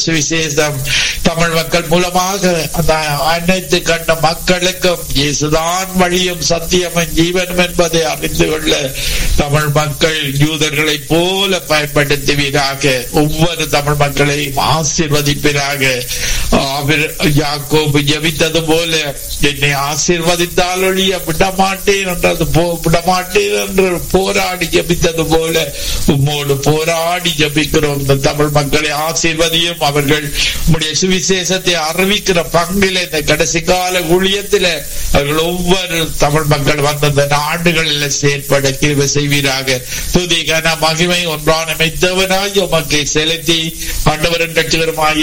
சுவிசேஷம் தமிழ் மக்கள் மூலமாக அந்த அனைத்து கண்ட மக்களுக்கும் இயேசுதான் வழியும் சத்தியமும் ஜீவனும் என்பதை அறிந்து கொள்ள தமிழ் மக்கள் யூதர்களை போல பயன்படுத்துவீராக ஒவ்வொரு தமிழ் மக்களையும் ஆசீர்வதிப்பீராக அவர் யாக்கோபு ஜெபித்தது போல என்னை ஆசீர்வதித்தால் ஒழிய விடமாட்டேன் என்றது போ விடமாட்டேன் என்று போராடி ஜெபித்தது போல உம்மோடு போராடி ஜெபிக்கிறோம் இந்த தமிழ் மக்களை ஆசீர்வதியும் அவர்கள் உடைய சுவிசேஷத்தை அறிவிக்கிற பங்கில இந்த கடைசி கால ஊழியத்தில அவர்கள் ஒவ்வொரு தமிழ் மக்கள் வந்த நாடுகளில் செயற்பட கிருபை செய்வீராக துதி கன மகிமை ஒன்றான மெத்தவனாய் உமக்கு செலுத்தி ஆண்டவரின் கட்சிகரமாய்